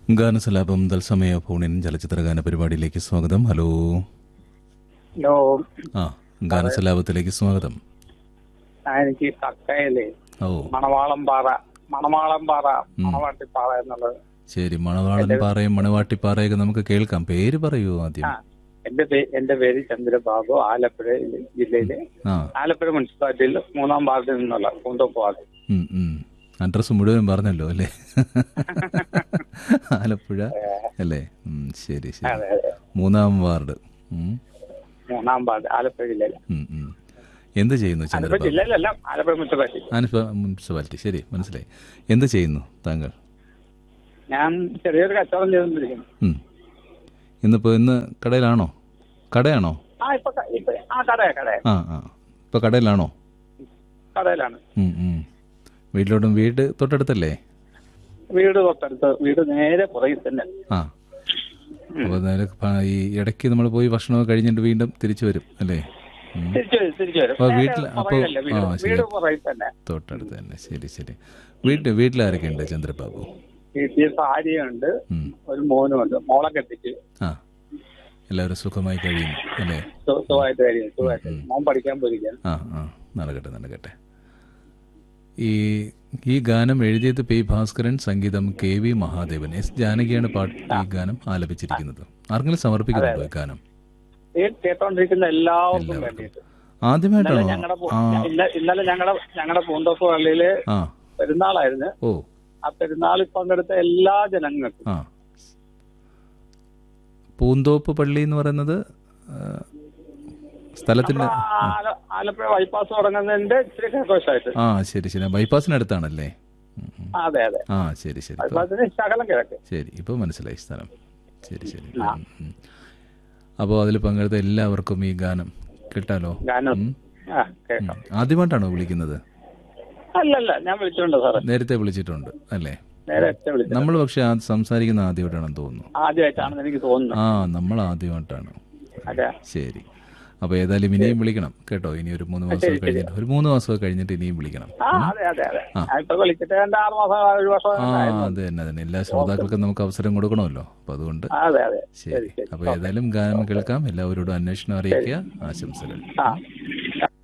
ഗാനസലാപം തത്സമയ ഫോണിൻ ചലച്ചിത്ര ഗാന പരിപാടിയിലേക്ക് സ്വാഗതം ഹലോ ഹലോ ആ ഗാനസലാപത്തിലേക്ക് സ്വാഗതം ആ, എനിക്ക് കക്കയില് ഓ മണവാളം പാറ മണവാളം പാറ മണവാട്ടിപ്പാറ എന്നുള്ളത് ശരി മണവാളൻ പാറയും മണവാട്ടിപ്പാറയൊക്കെ നമുക്ക് കേൾക്കാം പേര് പറയൂ ആദ്യം ആ എന്റെ പേ എന്റെ പേര് ചന്ദ്രബാബു ആലപ്പുഴ ജില്ലയിലെ ആ ആലപ്പുഴ മുനിസിപ്പാലിറ്റിയിൽ മൂന്നാം വാർഡിൽ നിന്നുള്ള പൂന്തോപ്പ് വാർഡ് ഉം, ഉം. അഡ്രസ് മുഴുവൻ പറഞ്ഞല്ലോ അല്ലേ ആലപ്പുഴ അല്ലേ ഉം, ശരി ശരി അതെ അതെ മൂന്നാം വാർഡ് ഉം, മൂന്നാം വാർഡ് ആലപ്പുഴ ജില്ലയിലെ ഉം, ഉം. എന്ത് ചെയ്യുന്നു ആലപ്പുഴ ചന്ദ്രബാബു ജില്ലയിലല്ല ആലപ്പുഴ മുനിസിപ്പാലിറ്റി ആനിഫ മുനിസിപ്പാലിറ്റി ശരി മനസ്സിലായി എന്ത് ചെയ്യുന്നു താങ്കൾ ഞാൻ ചെറിയൊരു കച്ചവടം ചെയ്തുകൊണ്ടിരിക്കുന്നു ഉം. ഇന്നിപ്പോ ഇന്ന് കടയിലാണോ കടയാണോ ആ ഇപ്പൊ ക- ഇപ്പൊ ആ കടയാ കടയാ ആ ആ ഇപ്പൊ കടയിലാണോ കടയിലാണ് ഉം, ഉം. വീട്ടിലോട്ടും വീട് തൊട്ടടുത്തല്ലേ വീട് തൊട്ടടുത്ത് വീട് നേരെ പുറകിൽ തന്നെ ആ അപ്പോൾ നേരെ പ- ഈ ഇടയ്ക്ക് നമ്മൾ പോയി ഭക്ഷണമൊക്കെ കഴിഞ്ഞിട്ട് വീണ്ടും തിരിച്ചു വരും അല്ലേ ഉം. തിരിച്ചു വരും തിരിച്ചു വരും അപ്പൊ നേരെ വീട്ടിൽ അപ്പൊ പുറകിലല്ലേ വീട് ആ ശരി വീട് പുറകിൽ തന്നെ തൊട്ടടുത്ത് തന്നെ ശരി ശരി വീട്ടിൽ വീട്ടിലാരൊക്കെ ഉണ്ട് ചന്ദ്രബാബു വീട്ടിൽ ഭാര്യയുണ്ട് ഉം. ഒരു മോനുമുണ്ട് മോളെ കെട്ടിച്ച് ആ എല്ലാവരും സുഖമായി കഴിയുന്നു അല്ലേ സു- സുഖമായിട്ട് കഴിയും സുഖമായിട്ട് മോൻ പഠിക്കാൻ പോയിരിക്കാൻ ആ ആ നടക്കട്ടെ നടക്കട്ടെ ഈ ഈ ഗാനം എഴുതിയത് പി ഭാസ്കരൻ സംഗീതം കെ വി മഹാദേവൻ എസ് ജാനകിയാണ് പാട്ട് ഈ ഗാനം ആലപിച്ചിരിക്കുന്നത് ആർക്കെങ്കിലും സമർപ്പിക്കുന്നുണ്ടോ ഈ ഗാനം ഈ കേട്ടോണ്ടിരിക്കുന്ന എല്ലാവർക്കും വേണ്ടിയിട്ട് ഇന്നലെ ആദ്യമായിട്ടാണോ ഞങ്ങളുടെ ആ ഇന്ന- ഇന്നലെ ഞങ്ങളുടെ ഞങ്ങളുടെ പൂന്തോപ്പ് പള്ളിയില് ആ പെരുന്നാളായിരുന്നു ഓ ആ പെരുന്നാളിൽ പങ്കെടുത്ത എല്ലാ ജനങ്ങൾക്കും ആ പൂന്തോപ്പ് പള്ളി എന്ന് പറയുന്നത് ആ, സ്ഥലത്തിന്റെ ആല- ആലപ്പുഴ ബൈപ്പാസ് തുടങ്ങുന്നതിന്റെ ഇച്ചിരി കിഴക്കോശമായിട്ട് ആ ശരി ശരി ബൈപ്പാസിനടുത്താണല്ലേ ഉം, ഉം. ആ, അതെ അതെ ആ ശരി ശരി ഇപ്പൊ- ബൈപ്പാസിന് ശകലം കിഴക്ക് ശരി ഇപ്പോൾ മനസ്സിലായി സ്ഥലം ശരി ശരി അപ്പോൾ അതിൽ പങ്കെടുത്ത എല്ലാവർക്കും ഈ ഗാനം കേട്ടാലോ ഗാനം ഉം. ആ കേൾക്കാം ആദ്യമായിട്ടാണോ വിളിക്കുന്നത് അല്ലല്ല ഞാൻ വിളിച്ചിട്ടുണ്ട് സാറേ നേരത്തെ വിളിച്ചിട്ടുണ്ട് അല്ലേ നേരെ ഒറ്റ വിളിച്ചു നമ്മൾ പക്ഷെ ആ സംസാരിക്കുന്ന ആദ്യമായിട്ടാണെന്ന് തോന്നുന്നു ആദ്യമായിട്ടാണെന്ന് എനിക്ക് തോന്നുന്നു ആ നമ്മൾ ആദ്യമായിട്ടാണ് അതെ ശരി അപ്പോൾ ഏതായാലും ഇനിയും വിളിക്കണം കേട്ടോ ഇനി ഒരു മൂന്ന് മാസം കഴിഞ്ഞിട്ട് ഒരു മൂന്ന് മാസം കഴിഞ്ഞിട്ട് ഇനിയും വിളിക്കണം ആ അതെ അതെ അതെ ഞാൻ ഇപ്പൊ വിളിച്ചിട്ട് രണ്ട് ആറ് മാസം ഒരു വർഷം ആ അത് തന്നെ തന്നെ എല്ലാ ശ്രോതാക്കൾക്കും നമുക്ക് അവസരം കൊടുക്കണമല്ലോ അപ്പോൾ അതുകൊണ്ട് അതെ അതെ ശരി അപ്പോൾ ഏതായാലും ഗാനം കേൾക്കാം എല്ലാവരോടും അന്വേഷണം അറിയിക്കുക ആശംസകൾ ആ